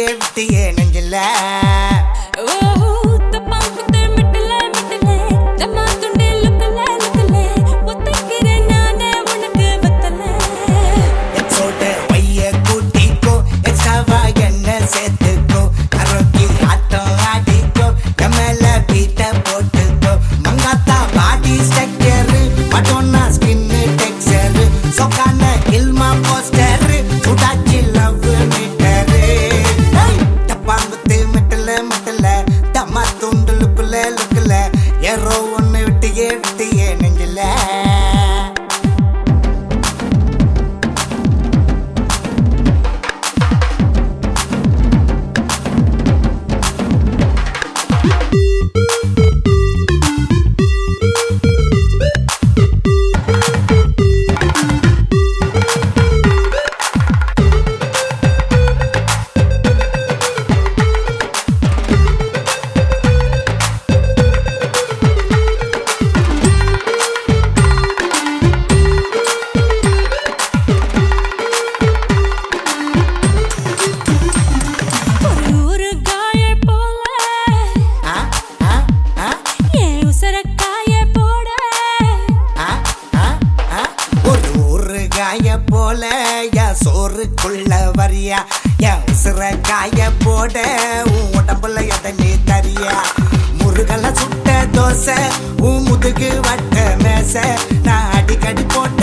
விட்டியே விட்டியே நெஞ்சில எக்ஸோட பைய கூட்டிக்கோ எக்ஸ்ட்ராவா என்ன சேர்த்துக்கோ கரோக்கி ஆட்டம் ஆடிக்கோ கமல பீட்ட போட்டுக்கோ Mankatha body structure Madonna skin texture சொக்கான இல்மா போஸ்டர் சுடாச்சி லவ் மீட்டர் டப்பாங்குத்து மெட்டல மெட்டல தம்மா துண்டு லுக்குல லுக்குல ஏறோ ஒண்ணு விட்டியே விட்டியே நெஞ்சில ஆ ஆ ஆ ஆ, ஆ, ஆ. ஒரு ஊறுகாய போல என் சோறுக்குள்ள வரியா என் உசுர காய போட உன் உடம்புல எதை நீ தரியா முருகல சுட்ட தோசை உன் முதுகு வட்ட மேச நான் அடிக்கடி போட்ட